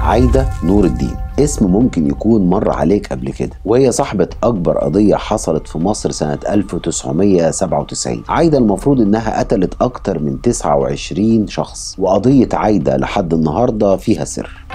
عايدة نور الدين اسم ممكن يكون مر عليك قبل كده وهي صاحبة أكبر قضية حصلت في مصر سنة 1997 عايدة المفروض إنها قتلت أكتر من 29 شخص وقضية عايدة لحد النهاردة فيها سر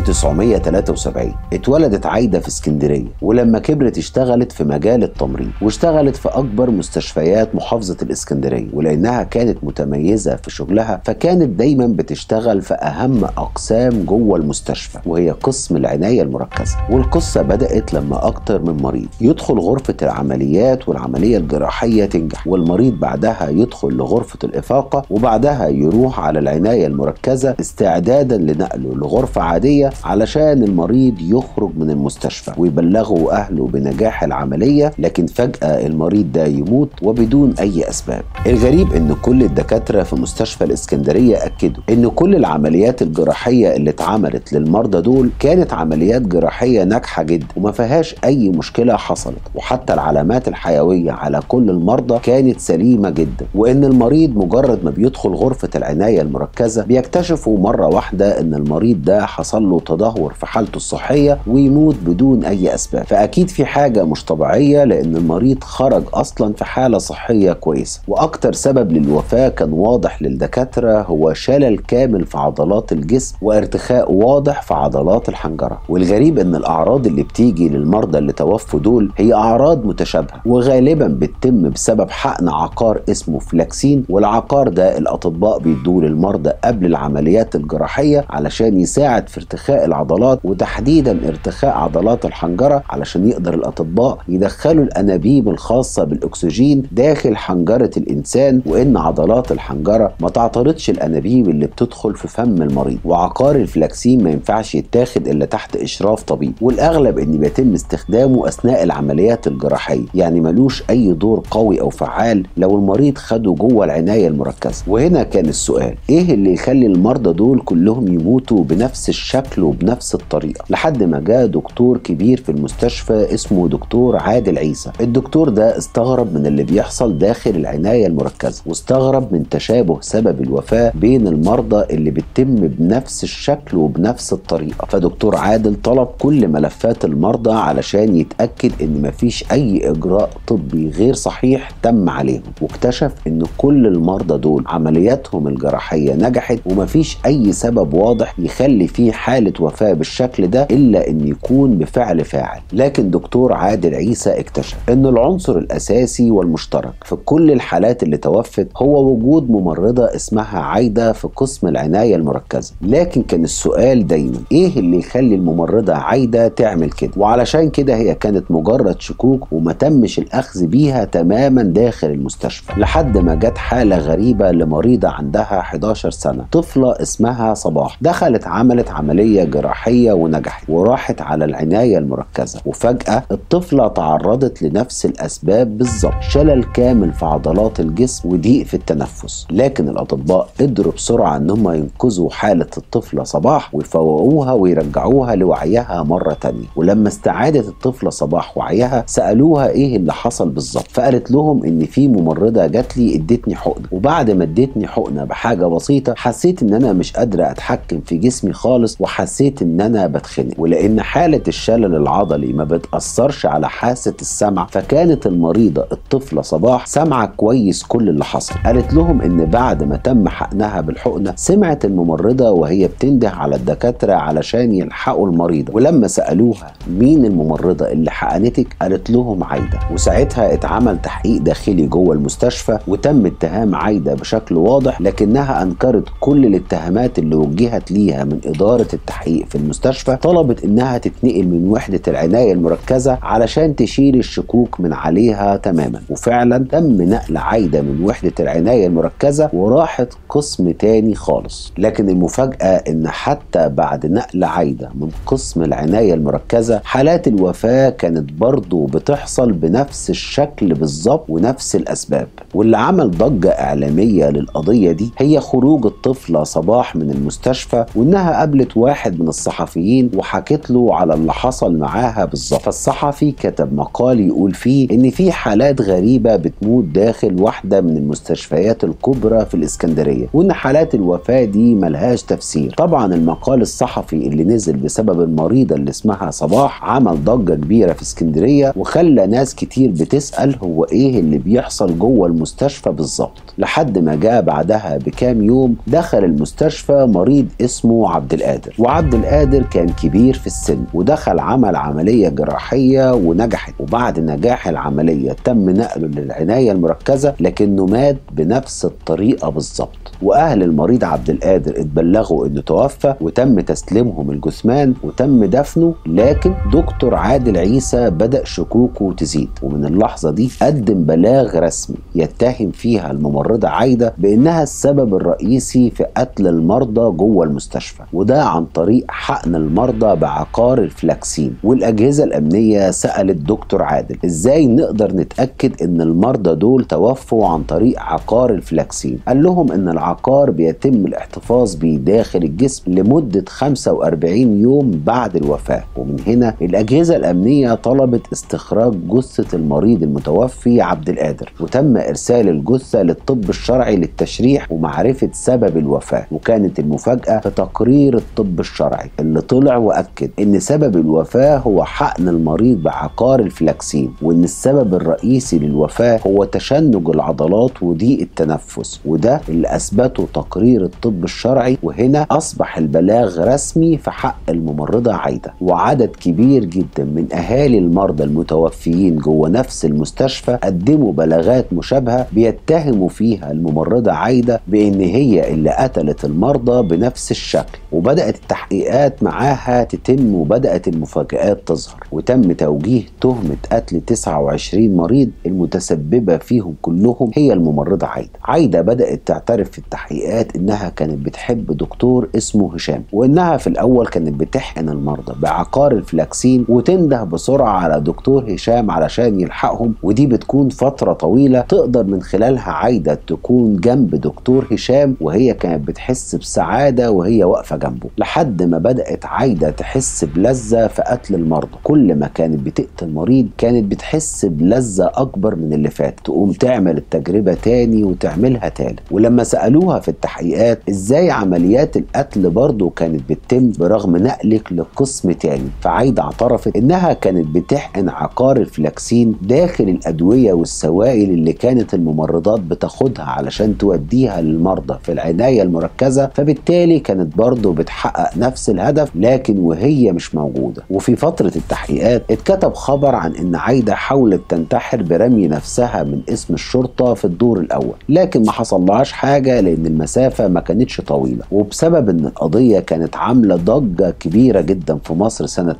1973 اتولدت عايدة في اسكندرية ولما كبرت اشتغلت في مجال التمريض واشتغلت في أكبر مستشفيات محافظة الاسكندرية ولأنها كانت متميزة في شغلها فكانت دايما بتشتغل في أهم أقسام جوه المستشفى وهي قسم العناية المركزة والقصة بدأت لما أكتر من مريض يدخل غرفة العمليات والعملية الجراحية تنجح والمريض بعدها يدخل لغرفة الإفاقة وبعدها يروح على العناية المركزة استعدادا لنقله لغرفة عادية علشان المريض يخرج من المستشفى ويبلغوا أهله بنجاح العملية لكن فجأة المريض ده يموت وبدون أي أسباب الغريب إن كل الدكاترة في مستشفى الإسكندرية أكدوا إن كل العمليات الجراحية اللي اتعملت للمرضى دول كانت عمليات جراحية ناجحة جدا وما فيهاش أي مشكلة حصلت وحتى العلامات الحيوية على كل المرضى كانت سليمة جدا وإن المريض مجرد ما بيدخل غرفة العناية المركزة بيكتشفوا مرة واحدة إن المريض ده حصل له تدهور في حالته الصحية ويموت بدون أي أسباب فأكيد في حاجة مش طبيعية لأن المريض خرج أصلا في حالة صحية كويسة وأكتر سبب للوفاة كان واضح للدكاترة هو شلل كامل في عضلات الجسم وارتخاء واضح في عضلات الحنجرة والغريب ان الاعراض اللي بتيجي للمرضى اللي توفوا دول هي اعراض متشابهه وغالبا بتتم بسبب حقن عقار اسمه فلاكسين والعقار ده الاطباء بيدوه للمرضى قبل العمليات الجراحيه علشان يساعد في ارتخاء العضلات وتحديدا ارتخاء عضلات الحنجره علشان يقدر الاطباء يدخلوا الانابيب الخاصه بالاكسجين داخل حنجره الانسان وان عضلات الحنجره ما تعترضش الانابيب اللي بتدخل في فم المريض وعقار الفلاكسين ما ينفعش يتاخد الا تحت اشراف طبيب والاغلب ان بيتم استخدامه اثناء العمليات الجراحيه يعني ملوش اي دور قوي او فعال لو المريض خده جوه العنايه المركزه وهنا كان السؤال ايه اللي يخلي المرضى دول كلهم يموتوا بنفس الشكل وبنفس الطريقه لحد ما جاء دكتور كبير في المستشفى اسمه دكتور عادل عيسى الدكتور ده استغرب من اللي بيحصل داخل العنايه المركزه واستغرب من تشابه سبب الوفاه بين المرضى اللي بتتم بنفس الشكل وبنفس الطريقه فدكتور عادل طلب كل ملفات المرضى علشان يتأكد ان مفيش اي اجراء طبي غير صحيح تم عليهم واكتشف ان كل المرضى دول عملياتهم الجراحية نجحت ومفيش اي سبب واضح يخلي فيه حالة وفاة بالشكل ده الا ان يكون بفعل فاعل لكن دكتور عادل عيسى اكتشف ان العنصر الاساسي والمشترك في كل الحالات اللي توفت هو وجود ممرضة اسمها عايدة في قسم العناية المركزة لكن كان السؤال دايما ايه اللي يخلي الممرضة عايدة تعمل كده وعلشان كده هي كانت مجرد شكوك وما تمش الأخذ بيها تماما داخل المستشفى لحد ما جت حالة غريبة لمريضة عندها 11 سنة طفلة اسمها صباح دخلت عملت عملية جراحية ونجحت وراحت على العناية المركزة وفجأة الطفلة تعرضت لنفس الأسباب بالظبط شلل كامل في عضلات الجسم وضيق في التنفس لكن الأطباء قدروا بسرعة إن هم ينقذوا حالة الطفلة صباح ويفوقوها ويرجعوها لوعيها مرة تانية ولما استعادت الطفلة صباح وعيها سألوها ايه اللي حصل بالظبط فقالت لهم ان في ممرضة جات لي ادتني حقنة وبعد ما ادتني حقنة بحاجة بسيطة حسيت ان انا مش قادرة اتحكم في جسمي خالص وحسيت ان انا بتخنق ولان حالة الشلل العضلي ما بتأثرش على حاسة السمع فكانت المريضة الطفلة صباح سامعة كويس كل اللي حصل قالت لهم ان بعد ما تم حقنها بالحقنة سمعت الممرضة وهي بتنده على الدكاترة علشان يلحقوا المريضة ولما سألوها مين الممرضة اللي حقنتك قالت لهم عايدة وساعتها اتعمل تحقيق داخلي جوه المستشفى وتم اتهام عايدة بشكل واضح لكنها أنكرت كل الاتهامات اللي وجهت ليها من إدارة التحقيق في المستشفى طلبت إنها تتنقل من وحدة العناية المركزة علشان تشيل الشكوك من عليها تماما وفعلا تم نقل عايدة من وحدة العناية المركزة وراحت قسم تاني خالص لكن المفاجأة إن حتى بعد نقل عايدة من قسم العناية المركزة حالات الوفاة كانت برضه بتحصل بنفس الشكل بالظبط ونفس الأسباب واللي عمل ضجة إعلامية للقضية دي هي خروج الطفلة صباح من المستشفى وإنها قابلت واحد من الصحفيين وحكت له على اللي حصل معاها بالظبط فالصحفي كتب مقال يقول فيه إن في حالات غريبة بتموت داخل واحدة من المستشفيات الكبرى في الإسكندرية وإن حالات الوفاة دي ملهاش تفسير طبعا المقال الصحفي اللي نزل بسبب المريضة اللي اسمها صباح عمل ضجة كبيرة في اسكندرية وخلى ناس كتير بتسأل هو إيه اللي بيحصل جوه المستشفى بالظبط لحد ما جاء بعدها بكام يوم دخل المستشفى مريض اسمه عبد القادر وعبد القادر كان كبير في السن ودخل عمل عملية جراحية ونجحت وبعد نجاح العملية تم نقله للعناية المركزة لكنه مات بنفس الطريقة بالظبط واهل المريض عبد القادر اتبلغوا انه توفى وتم تسليمهم الجثمان وتم دفنه لكن دكتور عادل عيسى بدا شكوكه تزيد ومن اللحظه دي قدم بلاغ رسمي يتهم فيها الممرضه عايده بانها السبب الرئيسي في قتل المرضى جوه المستشفى وده عن طريق حقن المرضى بعقار الفلاكسين والاجهزه الامنيه سالت دكتور عادل ازاي نقدر نتاكد ان المرضى دول توفوا عن طريق عقار الفلاكسين قال لهم ان العقار بيتم الاحتفاظ بيه داخل الجسم لمدة 45 يوم بعد الوفاة ومن هنا الأجهزة الأمنية طلبت استخراج جثة المريض المتوفي عبد القادر وتم إرسال الجثة للطب الشرعي للتشريح ومعرفة سبب الوفاة وكانت المفاجأة في تقرير الطب الشرعي اللي طلع وأكد إن سبب الوفاة هو حقن المريض بعقار الفلاكسين وإن السبب الرئيسي للوفاة هو تشنج العضلات وضيق التنفس وده اللي أثبته تقرير الطب الشرعي وهنا أصبح البلاغ رسمي في حق الممرضة عايدة وعدد كبير جدا من أهالي المرضى المتوفيين جوه نفس المستشفى قدموا بلاغات مشابهة بيتهموا فيها الممرضة عايدة بأن هي اللي قتلت المرضى بنفس الشكل وبدأت التحقيقات معاها تتم وبدأت المفاجآت تظهر وتم توجيه تهمة قتل 29 مريض المتسببة فيهم كلهم هي الممرضة عايدة عايدة بدأت تعترف في التحقيقات انها كانت بتحب دكتور اسمه هشام وانها في الاول كانت بتحقن المرضى بعقار الفلاكسين وتنده بسرعه على دكتور هشام علشان يلحقهم ودي بتكون فتره طويله تقدر من خلالها عايده تكون جنب دكتور هشام وهي كانت بتحس بسعاده وهي واقفه جنبه لحد ما بدات عايده تحس بلذه في قتل المرضى كل ما كانت بتقتل مريض كانت بتحس بلذه اكبر من اللي فات تقوم تعمل التجربه تاني وتعملها تالت ولما سالوها في التحقيقات ازاي عمليات القتل برضه كانت بتتم برغم نقلك لقسم تاني فعايدة اعترفت انها كانت بتحقن عقار الفلاكسين داخل الادوية والسوائل اللي كانت الممرضات بتاخدها علشان توديها للمرضى في العناية المركزة فبالتالي كانت برضه بتحقق نفس الهدف لكن وهي مش موجودة وفي فترة التحقيقات اتكتب خبر عن ان عايدة حاولت تنتحر برمي نفسها من اسم الشرطة في الدور الاول لكن ما حصلهاش حاجة لان المسافة ما كانتش طويلة وبسبب ان القضية كانت عاملة ضجة كبيرة جدا في مصر سنة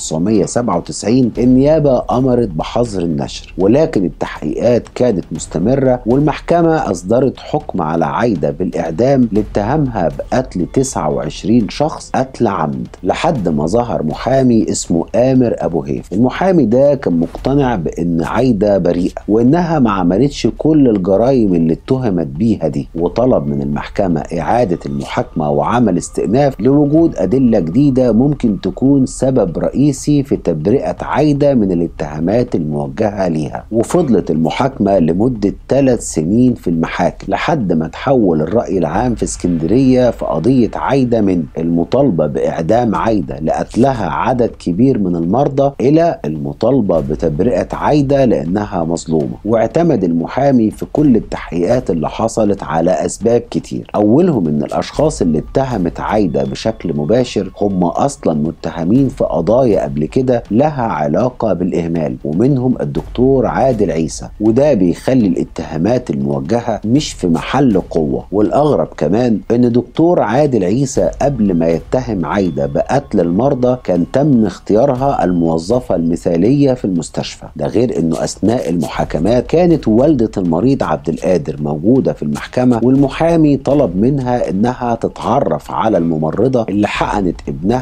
1997 النيابة امرت بحظر النشر ولكن التحقيقات كانت مستمرة والمحكمة اصدرت حكم على عايدة بالاعدام لاتهامها بقتل 29 شخص قتل عمد لحد ما ظهر محامي اسمه آمر أبو هيف المحامي ده كان مقتنع بأن عايدة بريئة وإنها ما عملتش كل الجرائم اللي اتهمت بيها دي وطلب من المحكمة إعادة المحاكمة وعمل استئناف لوجود أدلة جديدة ممكن تكون سبب رئيسي في تبرئة عايدة من الاتهامات الموجهة ليها وفضلت المحاكمة لمدة ثلاث سنين في المحاكم لحد ما تحول الرأي العام في اسكندرية في قضية عايدة من المطالبة بإعدام عايدة لقتلها عدد كبير من المرضى إلى المطالبة بتبرئة عايدة لأنها مظلومة واعتمد المحامي في كل التحقيقات اللي حصلت على أسباب كتير أولهم إن الأشخاص اللي اتهمت عايدة بشكل مباشر هم أصلا متهمين في قضايا قبل كده لها علاقة بالإهمال ومنهم الدكتور عادل عيسى وده بيخلي الاتهامات الموجهة مش في محل قوة والأغرب كمان إن دكتور عادل عيسى قبل ما يتهم عايدة بقتل المرضى كان تم اختيارها الموظفة المثالية في المستشفى ده غير إنه أثناء المحاكمات كانت والدة المريض عبد القادر موجودة في المحكمة والمحامي طلب منها إنها تتعرف على الممرضة اللي حقنت ابنها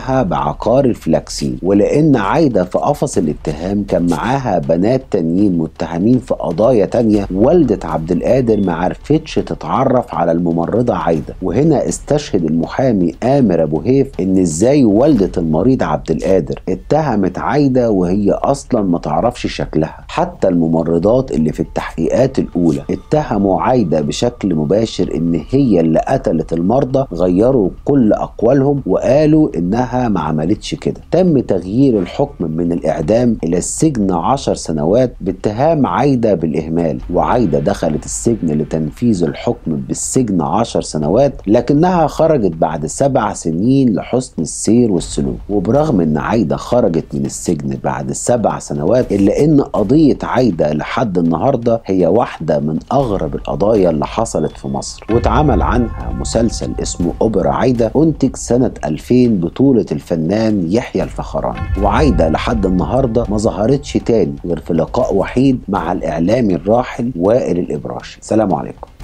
اتهامها بعقار الفلاكسين ولان عايده في قفص الاتهام كان معاها بنات تانيين متهمين في قضايا تانية والدة عبد القادر ما عرفتش تتعرف على الممرضة عايدة وهنا استشهد المحامي آمر أبو هيف إن إزاي والدة المريض عبد القادر اتهمت عايدة وهي أصلا ما تعرفش شكلها حتى الممرضات اللي في التحقيقات الأولى اتهموا عايدة بشكل مباشر إن هي اللي قتلت المرضى غيروا كل أقوالهم وقالوا إنها ما عملتش كده تم تغيير الحكم من الإعدام إلى السجن عشر سنوات باتهام عايدة بالإهمال وعايدة دخلت السجن لتنفيذ الحكم بالسجن عشر سنوات لكنها خرجت بعد سبع سنين لحسن السير والسلوك وبرغم ان عايدة خرجت من السجن بعد سبع سنوات الا ان قضية عايدة لحد النهاردة هي واحدة من اغرب القضايا اللي حصلت في مصر واتعمل عنها مسلسل اسمه اوبرا عايدة انتج سنة 2000 بطولة الفنان يحيى الفخراني وعايدة لحد النهاردة ما ظهرتش تاني غير في لقاء وحيد مع الاعلامي الراحل وائل الابراشي سلام عليكم